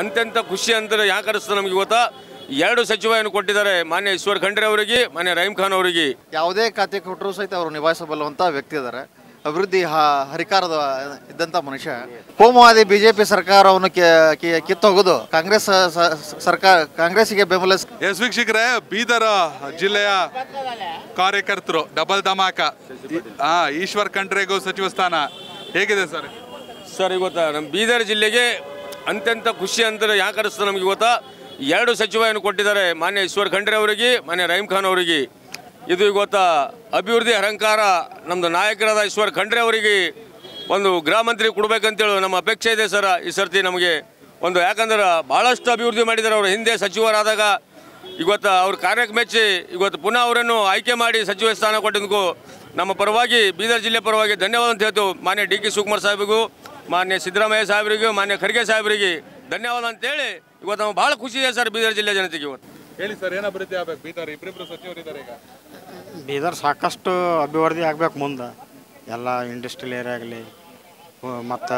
ಅತ್ಯಂತ ಖುಷಿ ಅಂತ ಯಾಕೆ ಅನಿಸ್ತದೆ ನಮಗೆ ಇವತ್ತು ಎರಡು ಸಚಿವಯನ್ನು ಕೊಟ್ಟಿದ್ದಾರೆ ಮಾನ್ಯ ಈಶ್ವರ್ ಖಂಡ್ರೆ ಅವರಿಗೆ ಮಾನ್ಯ ರಹೀಂ ಖಾನ್ ಅವರಿಗೆ ಯಾವುದೇ ಖಾತೆ ಕೊಟ್ಟರೂ ಸಹಿತ ಅವರು ನಿಭಾಯಿಸಬಲ್ಲುವಂಥ ವ್ಯಕ್ತಿ ಇದ್ದಾರೆ ಅಭಿವೃದ್ಧಿ ಹ- ಹರಿಕಾರದ ಇದ್ದಂಥ ಮನುಷ್ಯ ಕೋಮುವಾದಿ ಬಿಜೆಪಿ ಸರ್ಕಾರವನ್ನು ಕಿ- ಕಿ- ಕಿತ್ತೊಗೆದು ಕಾಂಗ್ರೆಸ್ ಸ- ಸರ್ಕಾರ ಕಾಂಗ್ರೆಸ್ಸಿಗೆ ಬೆಂಬಲಿಸ ಎಸ್ ವೀಕ್ಷಕರೇ ಬೀದರ್ ಜಿಲ್ಲೆಯ ಕಾರ್ಯಕರ್ತರು ಡಬಲ್ ಧಮಾಕ ಹಾ ಈಶ್ವರ್ ಖಂಡ್ರೆಗೂ ಸಚಿವ ಸ್ಥಾನ ಹೇಗಿದೆ ಸರ್ ಸರ್ ಇವತ್ತು ನಮ್ಮ ಬೀದರ್ ಜಿಲ್ಲೆಗೆ ಅತ್ಯಂತ ಖುಷಿ ಅಂತ ಯಾಕೆ ಅನಿಸ್ತದೆ ನಮಗೆ ಇವತ್ತು ಎರಡು ಸಚಿವಯನ್ನು ಕೊಟ್ಟಿದ್ದಾರೆ ಮಾನ್ಯ ಈಶ್ವರ್ ಖಂಡ್ರೆ ಅವರಿಗೆ ಮಾನ್ಯ ರಹೀಂ ಖಾನ್ ಅವರಿಗೆ ಇದು ಇವತ್ತು ಅಭಿವೃದ್ಧಿ ಅಲಂಕಾರ ನಮ್ಮದು ನಾಯಕರಾದ ಈಶ್ವರ್ ಖಂಡ್ರೆ ಅವರಿಗೆ ಒಂದು ಗೃಹ ಮಂತ್ರಿ ಕೊಡ್ಬೇಕಂತೇಳಿ ನಮ್ಮ ಅಪೇಕ್ಷೆ ಇದೆ ಸರ್ ಈ ಸರ್ತಿ ನಮಗೆ ಒಂದು ಯಾಕಂದ್ರೆ ಭಾಳಷ್ಟು ಅಭಿವೃದ್ಧಿ ಮಾಡಿದ್ದಾರೆ ಅವರು ಹಿಂದೆ ಸಚಿವರಾದಾಗ ಇವತ್ತು ಅವ್ರ ಕಾರ್ಯಕ್ಕೆ ಮೆಚ್ಚಿ ಇವತ್ತು ಪುನಃ ಅವರನ್ನು ಆಯ್ಕೆ ಮಾಡಿ ಸಚಿವ ಸ್ಥಾನ ಕೊಟ್ಟಿದ್ದಕ್ಕೂ ನಮ್ಮ ಪರವಾಗಿ ಬೀದರ್ ಜಿಲ್ಲೆ ಪರವಾಗಿ ಧನ್ಯವಾದ ಅಂತ ಹೇಳ್ತು ಮಾನ್ಯ ಡಿ ಕೆ ಶಿವಕುಮಾರ್ ಸಾಹೇಬ್ರಿಗೂ ಮಾನ್ಯ ಸಿದ್ದರಾಮಯ್ಯ ಸಾಹೇಬರಿಗೂ ಮಾನ್ಯ ಖರ್ಗೆ ಸಾಹೇಬರಿಗೆ ಧನ್ಯವಾದ ಅಂತೇಳಿ ಇವತ್ತು ನಾವು ಭಾಳ ಖುಷಿ ಇದೆ ಸರ್ ಬೀದರ್ ಜಿಲ್ಲೆ ಜನತೆಗೆ ಇವತ್ತು ಹೇಳಿ ಸರ್ ಏನು ಅಭಿವೃದ್ಧಿ ಆಗ್ಬೇಕು ಬೀದರ್ ಇಬ್ಬರಿಬ್ರು ಸಚಿವರಿದ್ದಾರೆ ಈಗ ಬೀದರ್ ಸಾಕಷ್ಟು ಅಭಿವೃದ್ಧಿ ಆಗ್ಬೇಕು ಮುಂದೆ ಎಲ್ಲ ಇಂಡಸ್ಟ್ರಿಯಲ್ ಏರಿಯಾ ಆಗಲಿ ಮತ್ತು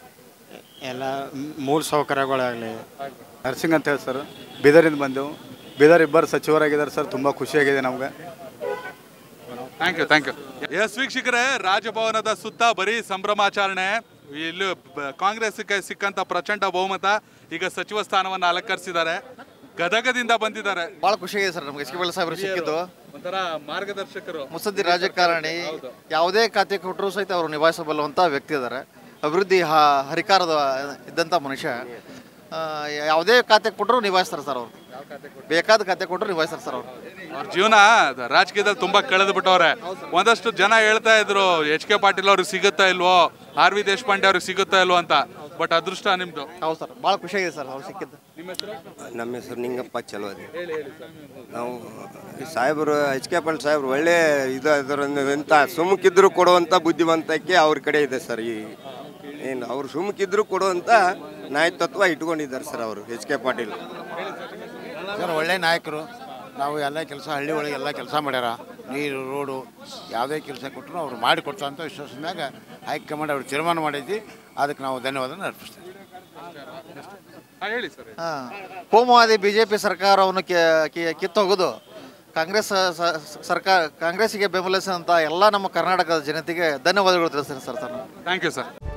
ಎಲ್ಲ ಮೂಲ ಸೌಕರ್ಯಗಳಾಗಲಿ ನರ್ಸಿಂಗ್ ಅಂತ ಹೇಳಿ ಸರ್ ಬೀದರಿಂದ ಬಂದೆವು ಬೀದರ್ ಇಬ್ಬರು ಸಚಿವರಾಗಿದ್ದಾರೆ ಸರ್ ತುಂಬ ಖುಷಿಯಾಗಿದೆ ನಮ್ಗೆ thank you thank you yes ವೀಕ್ಷಕರೇ ರಾಜಭವನದ ಸುತ್ತ ಬರೀ ಸಂಭ್ರಮಾಚರಣೆ ಇಲ್ಲಿ ಬ- ಕಾಂಗ್ರೆಸ್ಗೆ ಸಿಕ್ಕಂತ ಪ್ರಚಂಡ ಬಹುಮತ ಈಗ ಸಚಿವ ಸ್ಥಾನವನ್ನು ಅಲಂಕರಿಸಿದ್ದಾರೆ ಗದಗದಿಂದ ಬಂದಿದ್ದಾರೆ ಭಾಳ ಖುಷಿಯಾಗಿದೆ ಸರ್ ನಮ್ಗೆ ಎಸ್ ಕೆ ಪಾಟೀಲ್ ಸಾಹೇಬರು ಸಿಕ್ಕಿದ್ದು ಒಂಥರ ಮಾರ್ಗದರ್ಶಕರು ಮುತ್ಸದ್ದಿ ರಾಜಕಾರಣಿ ಯಾವುದೇ ಖಾತೆ ಕೊಟ್ಟರೂ ಸಹಿತ ಅವರು ನಿಭಾಯಿಸಬಲ್ಲುವಂಥ ವ್ಯಕ್ತಿ ಇದ್ದಾರೆ ಅಭಿವೃದ್ಧಿ ಹ- ಹರಿಕಾರದ ಇದ್ದಂಥ ಮನುಷ್ಯ ಆ, ಯಾವುದೇ ಖಾತೆ ಕೊಟ್ಟರು ನಿಭಾಯಿಸ್ತಾರೆ ಸರ್ ಅವರು ಬೇಕಾದ ಖಾತೆ ಕೊಟ್ಟರು ನಿಭಾಯಿಸ್ತಾರೆ ಸರ್ ಅವರು ಅವ್ರ ಜೀವನ ರಾಜಕೀಯದಲ್ಲಿ ತುಂಬಾ ಕಳೆದು ಬಿಟ್ಟವ್ರೆ ಒಂದಷ್ಟು ಜನ ಹೇಳ್ತಾ ಇದ್ರು ಎಚ್ ಕೆ ಪಾಟೀಲ್ ಅವ್ರಿಗೆ ಸಿಗುತ್ತಾ ಇಲ್ವೋ ಆರ್ ವಿ ದೇಶಪಾಂಡೆ ಅವ್ರಿಗೆ ಸಿಗುತ್ತಾ ಇಲ್ವೋ ಅಂತ ಬಟ್ ಅದೃಷ್ಟ ನಿಮ್ದು ಹೌದು ಸರ್ ಭಾಳ ಖುಷಿಯಾಗಿದೆ ಸರ್ ಅವ್ರು ಸಿಕ್ಕಿದ್ದು ನಮ್ಮ ಹೆಸರು ನಿಂಗಪ್ಪ ಚಲೋದಿ ನಾವು ಈ ಸಾಹೇಬರು ಎಚ್ ಕೆ ಪಾಲ್ ಸಾಹೇಬ್ರು ಒಳ್ಳೆ ಇದು ಅದರಂತ ಸುಮುಕಿದ್ರು ಕೊಡುವಂಥ ಬುದ್ಧಿವಂತಕ್ಕೆ ಅವ್ರ ಕಡೆ ಇದೆ ಸರ್ ಈ ಏನು ಅವ್ರು ಸುಮುಕಿದ್ರು ಕೊಡುವಂಥ ನಾಯಕತ್ವ ಇಟ್ಕೊಂಡಿದ್ದಾರೆ ಸರ್ ಅವರು ಎಚ್ ಕೆ ಪಾಟೀಲ್ ಸರ್ ಒಳ್ಳೆ ನಾಯಕರು ನಾವು ಎಲ್ಲ ಕೆಲಸ ಹಳ್ಳಿ ಒಳಗೆ ಎಲ್ಲ ಕೆಲಸ ಮಾಡ್ಯಾರ ನೀರು ರೋಡು ಯಾವುದೇ ಕೆಲಸ ಕೊಟ್ಟರು ಅವ್ರು ಮಾಡಿ ಕೊಡ್ತಾರಂತ ವಿಶ್ವಾಸ ಮ್ಯಾಗ ಹೈಕಮಾಂಡ್ ಅವ್ರು ತೀರ್ಮಾನ ಮಾಡೈತಿ ಅದಕ್ಕೆ ನಾವು ಧನ್ಯವಾದ ಅರ್ಪಿಸ್ತೀವಿ ಹಾ, ಹೇಳಿ ಸರ್ ಹಾಂ ಕೋಮುವಾದಿ ಬಿಜೆಪಿ ಸರ್ಕಾರವನ್ನು ಕಿ- ಕಿ- ಕಿತ್ತೊಗೆದು ಕಾಂಗ್ರೆಸ್ ಸ- ಸ- ಸರ್ಕಾರ ಕಾಂಗ್ರೆಸ್ಸಿಗೆ ಬೆಂಬಲಿಸಿದಂಥ ಎಲ್ಲ ನಮ್ಮ ಕರ್ನಾಟಕದ ಜನತೆಗೆ ಧನ್ಯವಾದಗಳು ತಿಳಿಸ್ತೀನಿ ಸರ್ ನಾನು ಥ್ಯಾಂಕ್ ಯು ಸರ್